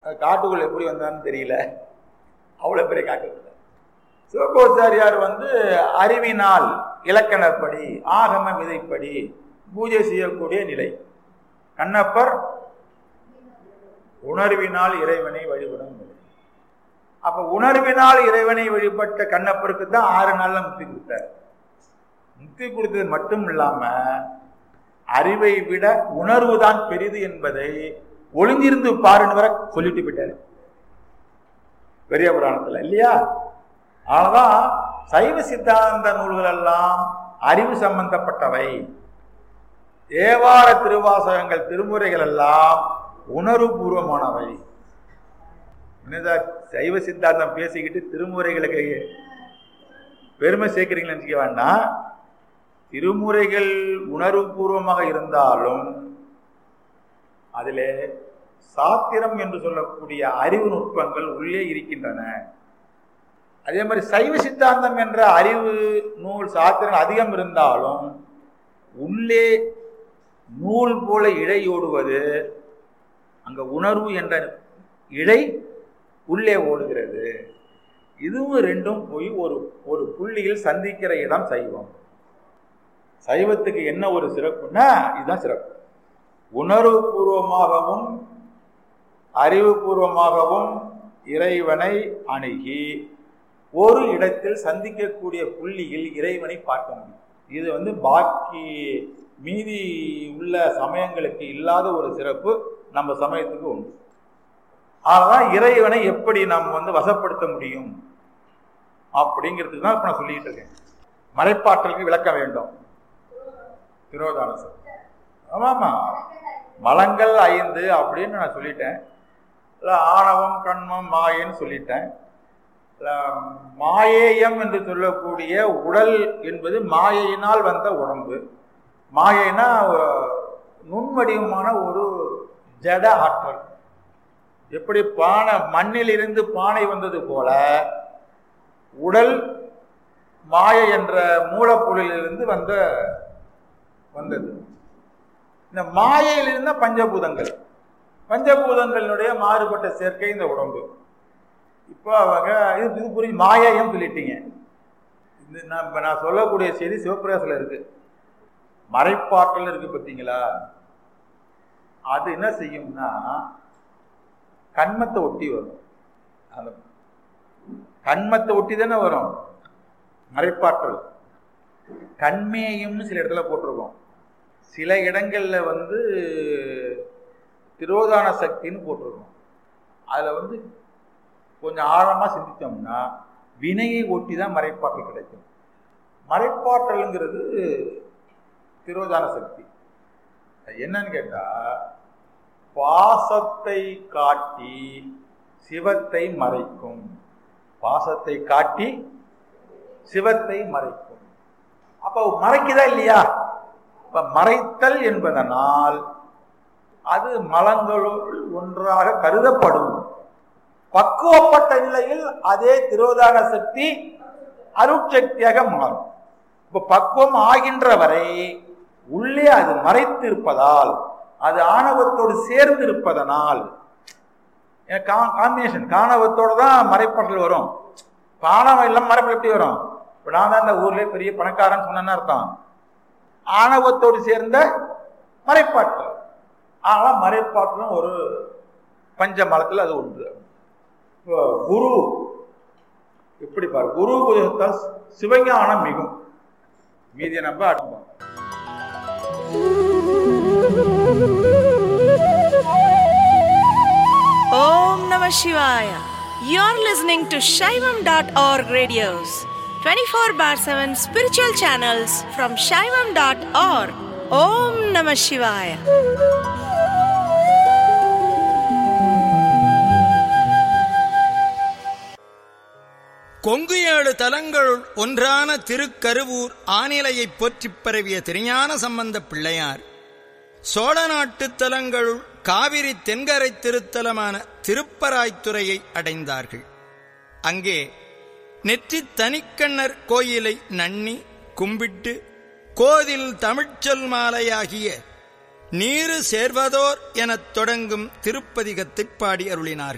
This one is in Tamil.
அது காட்டுக்குள்ள எப்படி வந்தான்னு தெரியல அவ்வளோ பெரிய காட்டுக்குள்ள சிவகோச்சாரியார் வந்து அறிவினால் இலக்கணப்படி ஆகம விதைப்படி பூஜை செய்யக்கூடிய நிலை கண்ணப்பர் உணர்வினால் இறைவனை வழிபடும் நிலை அப்ப உணர்வினால் இறைவனை வழிபட்ட கண்ணப்பருக்கு தான் ஆறு நாள்ல முக்தி கொடுத்தார் முக்தி கொடுத்தது மட்டும் இல்லாம அறிவை விட உணர்வு தான் பெரிது என்பதை ஒளிஞ்சிருந்து பாருன்னு வர சொல்லிட்டு போயிட்டாரு பெரிய புராணத்துல இல்லையா அதனாலதான் சைவ சித்தாந்த நூல்கள் எல்லாம் அறிவு சம்பந்தப்பட்டவை தேவார திருவாசகங்கள் திருமுறைகள் எல்லாம் உணர்வுபூர்வமானவை என்னதான் சைவ சித்தாந்தம் பேசிக்கிட்டு திருமுறைகளுக்கு பெருமை சேர்க்கிறீங்கன்னு நினைக்க வேண்டாம் திருமுறைகள் உணர்வுபூர்வமாக இருந்தாலும் அதிலே சாத்திரம் என்று சொல்லக்கூடிய அறிவு நுட்பங்கள் உள்ளே இருக்கின்றன அதே மாதிரி சைவ சித்தாந்தம் என்ற அறிவு நூல் சாத்திரங்கள் அதிகம் இருந்தாலும் உள்ளே நூல் போல இழையோடுவது அங்க உணர்வு என்ற இழை உள்ளே ஓடுகிறது இதுவும் ரெண்டும் போய் ஒரு ஒரு புள்ளியில் சந்திக்கிற இடம் சைவம் சைவத்துக்கு என்ன ஒரு சிறப்புன்னா இதுதான் சிறப்பு உணர்வுபூர்வமாகவும் அறிவுபூர்வமாகவும் இறைவனை அணுகி ஒரு இடத்தில் சந்திக்கக்கூடிய புள்ளியில் இறைவனை பார்க்க முடியும் இது வந்து பாக்கி மீதி உள்ள சமயங்களுக்கு இல்லாத ஒரு சிறப்பு நம்ம சமயத்துக்கு உண்டு அதனால் இறைவனை எப்படி நாம் வந்து வசப்படுத்த முடியும் அப்படிங்கிறதுக்கு தான் இப்போ நான் சொல்லிட்டு இருக்கேன் மலைப்பாற்றலுக்கு விளக்க வேண்டும் திரோதானசம் ஆமாமா மலங்கள் ஐந்து அப்படின்னு நான் சொல்லிட்டேன் இல்லை ஆணவம் கண்மம் மாயன்னு சொல்லிட்டேன் மாயேயம் என்று சொல்லக்கூடிய உடல் என்பது மாயையினால் வந்த உடம்பு மாயைனா நுண்வடிவமான ஒரு ஜட ஆற்றல் எப்படி பானை மண்ணிலிருந்து பானை வந்தது போல உடல் மாயை என்ற மூலப்பொருளிலிருந்து வந்த வந்தது இந்த மாயையிலிருந்த பஞ்சபூதங்கள் பஞ்சபூதங்களினுடைய மாறுபட்ட சேர்க்கை இந்த உடம்பு இப்போ அவங்க இது இது புரிஞ்சு மாயையும் சொல்லிட்டீங்க இது நான் இப்போ நான் சொல்லக்கூடிய செய்தி சிவபிரகாசில் இருக்கு மறைப்பாற்றல் இருக்கு பார்த்தீங்களா அது என்ன செய்யும்னா கண்மத்தை ஒட்டி வரும் அந்த கண்மத்தை ஒட்டி தானே வரும் மறைப்பாற்றல் கண்மேயம்னு சில இடத்துல போட்டிருக்கோம் சில இடங்கள்ல வந்து திரோதான சக்தின்னு போட்டிருக்கோம் அதில் வந்து கொஞ்சம் ஆழமாக சிந்தித்தோம்னா வினையை ஒட்டி தான் மறைப்பாற்றல் கிடைக்கும் மறைப்பாற்றல்ங்கிறது திரோதான சக்தி என்னன்னு கேட்டால் பாசத்தை காட்டி சிவத்தை மறைக்கும் பாசத்தை காட்டி சிவத்தை மறைக்கும் அப்போ மறைக்குதா இல்லையா இப்ப மறைத்தல் என்பதனால் அது மலங்களுள் ஒன்றாக கருதப்படும் பக்குவப்பட்ட நிலையில் அதே திரோதான சக்தி அருட்சக்தியாக மாறும் இப்ப பக்குவம் ஆகின்ற வரை உள்ளே அது மறைத்து இருப்பதால் அது ஆணவத்தோடு சேர்ந்து இருப்பதனால் காம்பினேஷன் காணவத்தோடு தான் மறைப்பாற்றல் வரும் ஆணவம் இல்லாமல் மறைப்பால் எப்படி வரும் இப்போ நான் தான் இந்த ஊர்ல பெரிய பணக்காரன் சொன்னேன்னு அர்த்தம் ஆணவத்தோடு சேர்ந்த மறைப்பாற்றல் ஆனால் மறைப்பாற்றலும் ஒரு பஞ்ச மலத்தில் அது ஒன்று இப்போ குரு எப்படி பாரு குரு புதகத்தால் சிவஞானம் மிகும் மீதியை நம்ம அடுப்போம் Om Namah Shivaya. You're listening to Shaivam.org radios, 24 bar 7 spiritual channels from Shaivam.org. Om Namah Shivaya. Kongu ஏழு தலங்களுள் ஒன்றான திருக்கருவூர் ஆநிலையைப் போற்றிப் பரவிய திருஞான சம்பந்த பிள்ளையார் சோழ நாட்டுத் தலங்களுள் காவிரி தென்கரை திருத்தலமான திருப்பராய்த்துறையை அடைந்தார்கள் அங்கே நெற்றித் தனிக்கண்ணர் கோயிலை நன்னி கும்பிட்டு கோதில் தமிழ்ச்சொல் மாலையாகிய நீரு சேர்வதோர் எனத் தொடங்கும் திருப்பதிகத்தைப் பாடி அருளினார்கள்